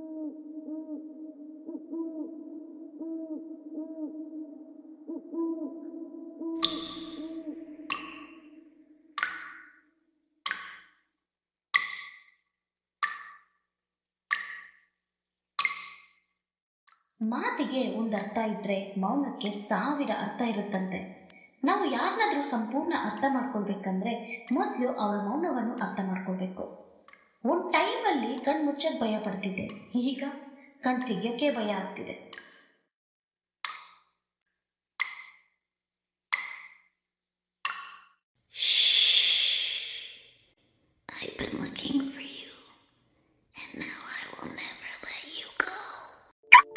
ಮಾತಿಗೆ ಒಂದು ಅರ್ಥ ಇದ್ದರೆ ಮೌನಕ್ಕೆ ಸಾವಿರ ಅರ್ಥ ಇರುತ್ತಂತೆ ನಾವು ಯಾರನ್ನಾದ್ರೂ ಸಂಪೂರ್ಣ ಅರ್ಥ ಮಾಡ್ಕೊಳ್ಬೇಕಂದ್ರೆ ಮೊದಲು ಅವರ ಮೌನವನ್ನು ಅರ್ಥ ಮಾಡ್ಕೊಳ್ಬೇಕು ಒಂದು ಟೈಮಲ್ಲಿ ಕಣ್ಣು ಮುಚ್ಚಕ್ಕೆ ಭಯ ಪಡ್ತಿದ್ದೆ ಈಗ ಕಣ್ ತೆಗಿಯೋಕ್ಕೆ ಭಯ ಆಗ್ತಿದೆ I've been looking for you, and now I will never let you go.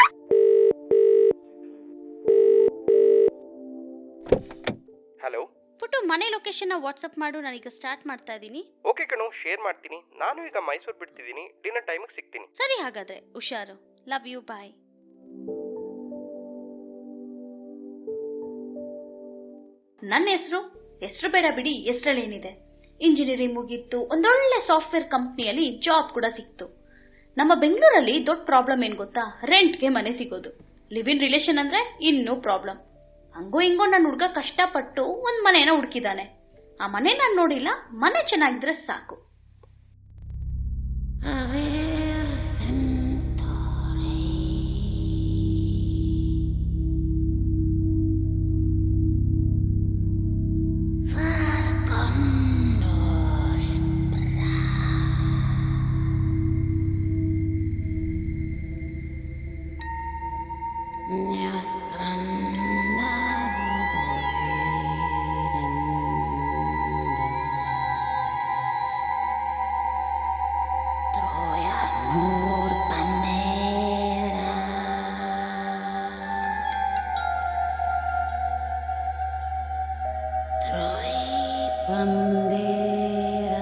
Hello Puttu ಮನೆ ಲೊಕೇಶನ್ನ ವಾಟ್ಸಪ್ ಮಾಡು ನಾನೀಗ ಸ್ಟಾರ್ಟ್ ಮಾಡ್ತಾ ಇದ್ದೀನಿ ಓಕೆ ಕಣೋ ಶೇರ್ ಮಾಡ್ತೀನಿ ನಾನು ಈಗ ಮೈಸೂರು ಬಿಡ್ತಿದ್ದೀನಿ ಡಿನ್ನರ್ ಟೈಮಿಗೆ ಸಿಗ್ತೀನಿ ಸರಿ ಹಾಗಾದ್ರೆ ಹುಷಾರು ಲವ್ ಯು ಬಾಯ್ ನನ್ನ ಹೆಸರು ಹೆಸರು ಬೇಡ ಬಿಡಿ ಹೆಸರಲ್ಲೇನಿದೆ ಇಂಜಿನಿಯರಿಂಗ್ ಮುಗೀತು ಒಂದೊಳ್ಳೆ ಸಾಫ್ಟ್ವೇರ್ ಕಂಪ್ನಿಯಲ್ಲಿ ಜಾಬ್ ಕೂಡ ಸಿಕ್ತು ನಮ್ಮ ಬೆಂಗಳೂರಲ್ಲಿ ದೊಡ್ಡ ಪ್ರಾಬ್ಲಮ್ ಏನ್ ಗೊತ್ತಾ ರೆಂಟ್ಗೆ ಮನೆ ಸಿಗೋದು ಲಿವ್ ಇನ್ ರಿಲೇಷನ್ ಅಂದ್ರೆ ಇನ್ನೂ ಪ್ರಾಬ್ಲಮ್ ಹಂಗೋ ಹಿಂಗೋ ನನ್ನ ಹುಡುಗ ಕಷ್ಟಪಟ್ಟು ಒಂದ್ ಮನೇನ ಹುಡುಕಿದಾನೆ ಆ ಮನೆ ನಾನು ನೋಡಿಲ್ಲ ಮನೆ ಚೆನ್ನಾಗಿದ್ರೆ ಸಾಕು Aver sentore. Far quando spra. Nella stranda Troia nur bandera Troi bandera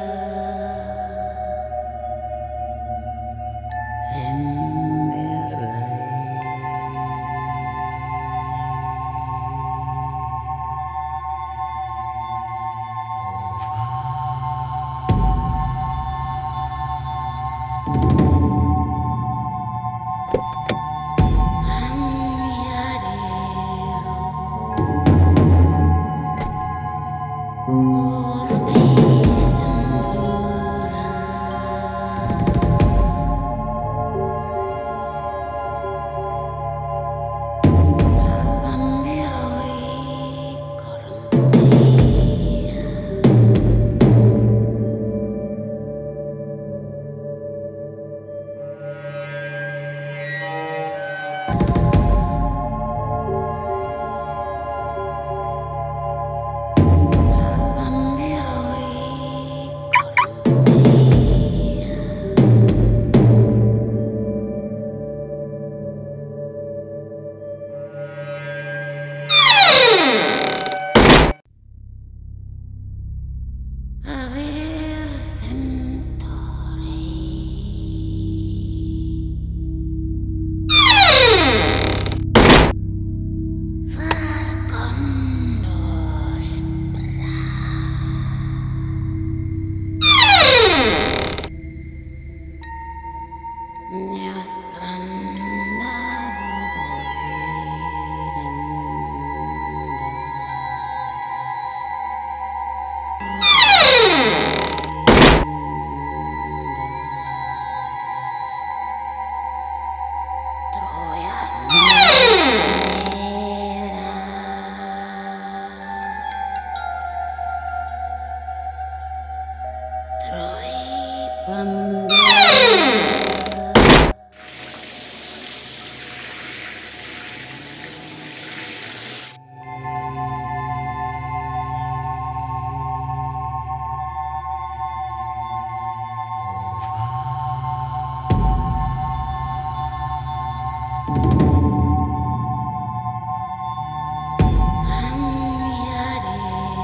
Aver sentore. Far quando spra. Nella stranda Troia Troi bandera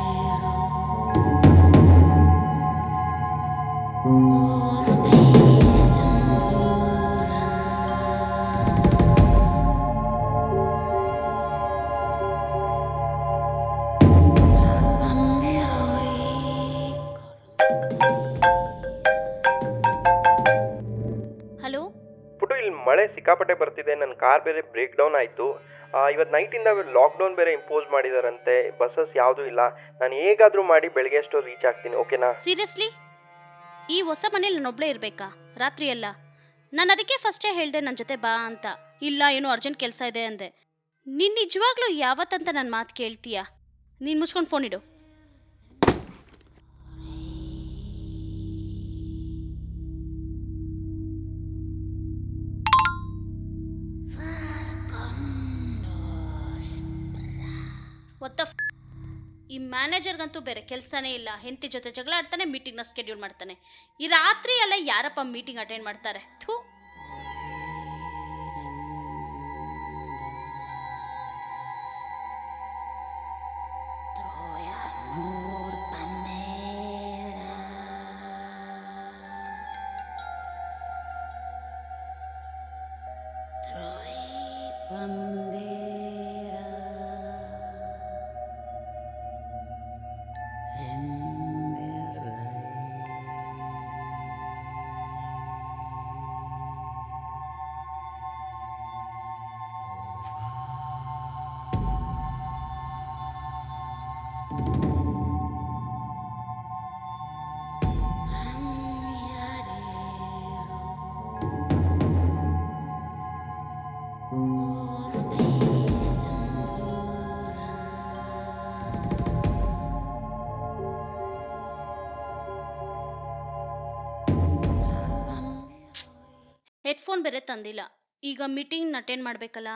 Agnarero. Or ಮಳೆ ಸಿಕ್ಕಾಪಟ್ಟೆ ಬರ್ತಿದೆ ನನ್ನ ಕಾರ್ ಬೇರೆ ಬ್ರೇಕ್ ಡೌನ್ ಆಯಿತು ಇವತ್ತು ನೈಟಿಂದ ಲಾಕ್ಡೌನ್ ಬೇರೆ ಇಂಪೋಸ್ ಮಾಡಿದಾರಂತೆ ಬಸ್ಸಸ್ ಯಾವುದೂ ಇಲ್ಲ ನಾನು ಹೇಗಾದರೂ ಮಾಡಿ ಬೆಳಗ್ಗೆ ಅಷ್ಟು ರೀಚ್ ಆಗ್ತೀನಿ ಓಕೆನಾ ಸೀರಿಯಸ್ಲಿ ಈ ಹೊಸ ಮನೇಲಿ ನಾನೊಬ್ಳೇ ಇರಬೇಕಾ ರಾತ್ರಿ ಎಲ್ಲ ನಾನು ಅದಕ್ಕೆ ಫಸ್ಟೇ ಹೇಳಿದೆ ನನ್ನ ಜೊತೆ ಬಾ ಅಂತ ಇಲ್ಲ ಏನೋ ಅರ್ಜೆಂಟ್ ಕೆಲಸ ಇದೆ ಅಂದೆ ನೀನು ನಿಜವಾಗ್ಲೂ ಯಾವತ್ತಂತ ನನ್ನ ಮಾತು ಕೇಳ್ತೀಯಾ ನೀನು ಮುಚ್ಕೊಂಡು ಫೋನ್ ಇಡು ಒತ್ತ ಈ ಮ್ಯಾನೇಜರ್ಗಂತೂ ಬೇರೆ ಕೆಲಸನೇ ಇಲ್ಲ ಹೆಂಡತಿ ಜೊತೆ ಜಗಳ ಆಡ್ತಾನೆ ಮೀಟಿಂಗ್ನ ಸ್ಕೆಡ್ಯೂಲ್ ಮಾಡ್ತಾನೆ ಈ ರಾತ್ರಿ ಎಲ್ಲ ಯಾರಪ್ಪ ಮೀಟಿಂಗ್ ಅಟೆಂಡ್ ಮಾಡ್ತಾರೆ ಥೂ ಹೆಡ್ಫೋನ್ ಬೇರೆ ತಂದಿಲ್ಲ ಈಗ ಮೀಟಿಂಗ್ ಅಟೆಂಡ್ ಮಾಡಬೇಕಲ್ಲ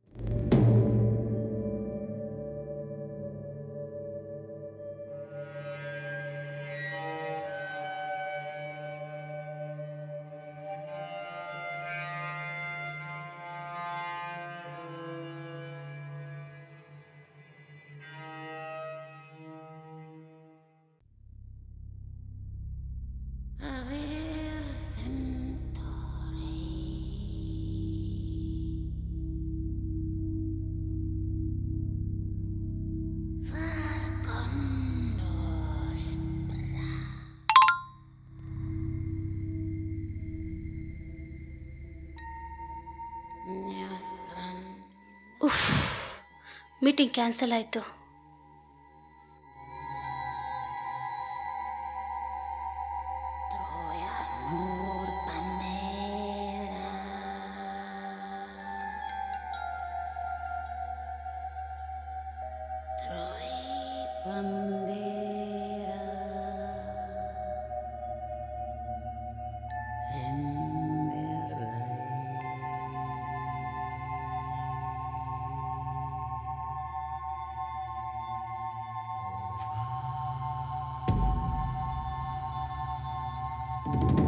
ಉಫ್ ಮೀಟಿಂಗ್ ಕ್ಯಾನ್ಸಲ್ ಆಯಿತು Thank